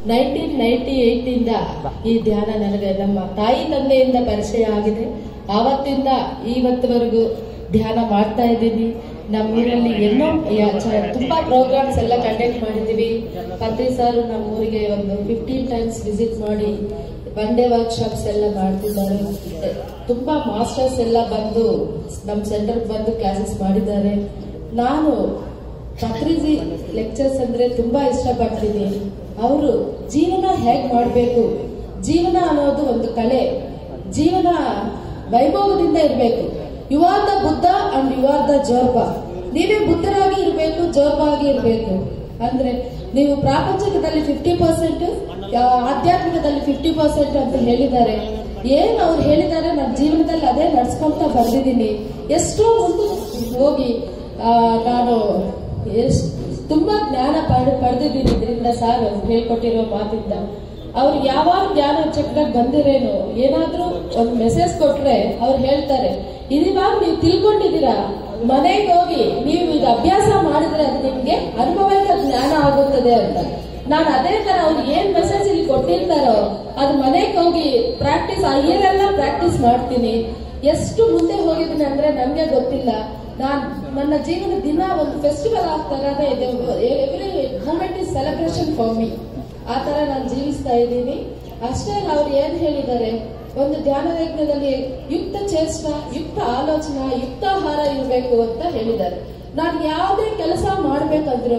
nineteen ninety eight ಇಂದ ಈ ಧ್ಯಾನ ನನಗೆ ನಮ್ಮ ತಾಯಿ ತಂದೆಯಿಂದ ಪರಿಚಯ ಆಗಿದೆ ಆವತ್ತಿಂದ ಇವತ್ತವರೆಗೂ ಧ್ಯಾನ ಮಾಡ್ತಾ ಇದ್ದೀನಿ ನಮ್ಮೂರಲ್ಲಿ ಎಲ್ಲೋ ಯ- ಚ- ತುಂಬಾ ಪ್ರೋಗ್ರಾಮ್ಸ್ ಎಲ್ಲ ಕಂಡಕ್ಟ್ ಮಾಡಿದ್ದೀವಿ ಪತ್ರಿ ಸರ್ ನಮ್ಮ ಊರಿಗೆ ಒಂದು ಫಿಫ್ಟೀನ್ ಟೈಮ್ಸ್ ವಿಸಿಟ್ ಮಾಡಿ ಒನ್ ಡೇ ವರ್ಕ್ಶಾಪ್ಸ್ ಎಲ್ಲ ಮಾಡ್ತಿದ್ದಾರೆ ತುಂಬಾ ಮಾಸ್ಟರ್ಸ್ ಎಲ್ಲ ಬಂದು ನಮ್ಮ ಸೆಂಟರ್ ಬಂದು ಕ್ಲಾಸಸ್ ಮಾಡಿದ್ದಾರೆ ನಾನು ಪತ್ರಿಜಿ ಲೆಕ್ಚರ್ಸ್ ಅಂದ್ರೆ ತುಂಬಾ ಇಷ್ಟಪಡ್ತೀನಿ ಅವರು ಜೀವನ ಹೇಗ್ ಮಾಡಬೇಕು ಜೀವನ ಅನ್ನೋದು ಒಂದು ಕಲೆ ಜೀವನ ವೈಭವದಿಂದ ಇರಬೇಕು you are the Buddha and you are the Zorba ನೀವೇ ಬುದ್ಧರಾಗಿ ಇರಬೇಕು ಜೋರ್ಬ ಆಗಿ ಇರಬೇಕು ಅಂದ್ರೆ ನೀವು ಪ್ರಾಪಂಚಿಕದಲ್ಲಿ ಫಿಫ್ಟಿ ಪರ್ಸೆಂಟ್ ಆಧ್ಯಾತ್ಮಿಕದಲ್ಲಿ ಫಿಫ್ಟಿ ಪರ್ಸೆಂಟ್ ಅಂತ ಹೇಳಿದ್ದಾರೆ ಏನ್ ಅವ್ರು ಹೇಳಿದ್ದಾರೆ ನನ್ನ ಜೀವನದಲ್ಲಿ ಅದೇ ನಡ್ಸ್ಕೊಂತ ಬಂದಿದ್ದೀನಿ ಎಷ್ಟೋ ಮುಂದೆ ಹೋಗಿ ಆ, ನಾನು ಎಷ್ಟ್ ತುಂಬಾ ಜ್ಞಾನ ಪಡ್ ಪಡೆದಿದ್ದೀನಿ ಇದರಿಂದ ಸಾರ್ ಹೇಳ್ಕೊಟ್ಟಿರೋ ಮಾತಿಂದ ಅವ್ರು ಯಾವಾಗ ಜ್ಞಾನ ಚಕ್ರ ಬಂದಿರೇನು ಏನಾದ್ರೂ ಒಂದು ಮೆಸೇಜ್ ಕೊಟ್ರೆ ಅವ್ರು ಹೇಳ್ತಾರೆ ಇದಿವಾಗ ನೀವು ತಿಳ್ಕೊಂಡಿದ್ದೀರಾ ಮನೆಗೆ ಹೋಗಿ ನೀವು ಇದು ಅಭ್ಯಾಸ ಮಾಡಿದ್ರೆ ಅದು ನಿಮ್ಗೆ ಅನುಭವದ ಜ್ಞಾನ ಆಗುತ್ತದೆ ಅಂತ ನಾನು ಅದೇ ತರ ಅವ್ರು ಏನ್ ಮೆಸೇಜ್ ಇಲ್ಲಿ ಕೊಟ್ಟಿರ್ತಾರೋ ಅದು ಮನೆಗೆ ಹೋಗಿ ಪ್ರಾಕ್ಟೀಸ್ ಆ ಇಯರೆಲ್ಲ ಪ್ರಾಕ್ಟೀಸ್ ಮಾಡ್ತೀನಿ ಎಷ್ಟು ಮುಂದೆ ಹೋಗಿದ್ದೀನಿ ಅಂದ್ರೆ ನನ್ಗೆ ಗೊತ್ತಿಲ್ಲ ನಾನ್ ನನ್ನ ಜೀವನ ದಿನ ಒಂದು ಫೆಸ್ಟಿವಲ್ ಆಗ್ತಾರನೇ ಇದೆ every moment is celebration for me ಆ ತರ ನಾನು ಜೀವಿಸ್ತಾ ಇದ್ದೀನಿ ಅಷ್ಟೇ ಅಲ್ಲ ಅವ್ರು ಏನ್ ಹೇಳಿದ್ದಾರೆ ಒಂದು ಧ್ಯಾನ ಯಜ್ಞದಲ್ಲಿ ಯುಕ್ತ ಚೇಷ್ಟ ಯುಕ್ತ ಆಲೋಚನಾ ಯುಕ್ತಾಹಾರ ಇರಬೇಕು ಅಂತ ಹೇಳಿದ್ದಾರೆ ನಾನು ಯಾವುದೇ ಕೆಲಸ ಮಾಡ್ಬೇಕಂದ್ರು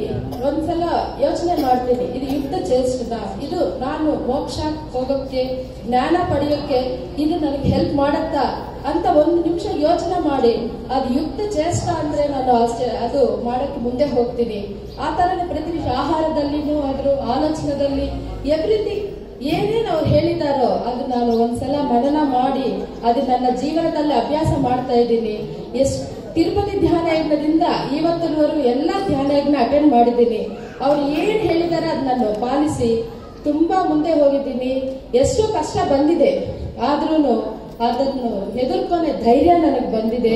ಒಂದ್ಸಲ ಯೋಚನೆ ಮಾಡ್ತೀನಿ ಇದು ಯುಕ್ತ ಚೇಷ್ಟನ ಇದು ನಾನು ಮೋಕ್ಷ ಹೋಗೋಕ್ಕೆ ಜ್ಞಾನ ಪಡೆಯೋಕ್ಕೆ ಇದು ನನಗೆ ಹೆಲ್ಪ್ ಮಾಡತ್ತಾ ಅಂತ ಒಂದು ನಿಮಿಷ ಯೋಚನೆ ಮಾಡಿ ಅದು ಯುಕ್ತ ಚೇಷ್ಟ ಅಂದ್ರೆ ನಾನು ಅಷ್ಟೇ ಅದು ಮಾಡಕ್ಕೆ ಮುಂದೆ ಹೋಗ್ತೀನಿ ಆ ತರನೇ ಪ್ರತಿ ನಿಮಿಷ ಆಹಾರದಲ್ಲಿನೂ ಆದ್ರೂ ಆಲೋಚನದಲ್ಲಿ ಎವ್ರಿಥಿಂಗ್ ಏನೇನು ಅವ್ರು ಹೇಳಿದಾರೋ ಅದು ನಾನು ಒಂದ್ಸಲ ಮನನ ಮಾಡಿ ಅದು ನನ್ನ ಜೀವನದಲ್ಲಿ ಅಭ್ಯಾಸ ಮಾಡ್ತಾ ಇದ್ದೀನಿ ಎಷ್ಟು ತಿರುಪತಿ ಧ್ಯಾನ ಯಜ್ಞದಿಂದ ಇವತ್ತಿನವರೆಗೂ ಎಲ್ಲಾ ಧ್ಯಾನ ಯಜ್ಞ ಅಟೆಂಡ್ ಮಾಡಿದ್ದೀನಿ ಅವ್ರು ಏನ್ ಹೇಳಿದಾರೆ ಅದ್ ನಾನು ಪಾಲಿಸಿ ತುಂಬಾ ಮುಂದೆ ಹೋಗಿದ್ದೀನಿ ಎಷ್ಟೋ ಕಷ್ಟ ಬಂದಿದೆ ಆದ್ರೂ ಅದನ್ನು ಎದುರ್ಕೊನೆ ಧೈರ್ಯ ನನಗೆ ಬಂದಿದೆ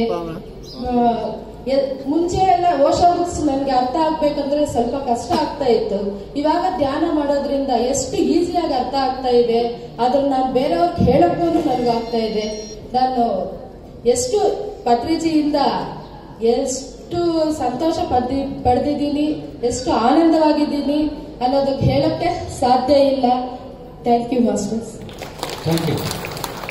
ಆ, ಎ- ಮುಂಚೆ ಎಲ್ಲ ಓಶೋ ಬುಕ್ಸ್ ನನಗೆ ಅರ್ಥ ಆಗ್ಬೇಕಂದ್ರೆ ಸ್ವಲ್ಪ ಕಷ್ಟ ಆಗ್ತಾ ಇತ್ತು ಇವಾಗ ಧ್ಯಾನ ಮಾಡೋದ್ರಿಂದ ಎಷ್ಟು ಈಸಿಯಾಗಿ ಅರ್ಥ ಆಗ್ತಾ ಇದೆ ಅದ್ರ ನಾನು ಬೇರೆಯವ್ರಿಗೆ ಹೇಳಕ್ಕೂ ನನಗೆ ಆಗ್ತಾ ಇದೆ ನಾನು ಎಷ್ಟು ಪತ್ರಿಜಿಯಿಂದ ಎಷ್ಟು ಸಂತೋಷ ಪಡ್ದಿ ಪಡೆದಿದ್ದೀನಿ ಎಷ್ಟು ಆನಂದವಾಗಿದ್ದೀನಿ ಅನ್ನೋದಕ್ಕೆ ಹೇಳಕ್ಕೆ ಸಾಧ್ಯ ಇಲ್ಲ thank you masters thank you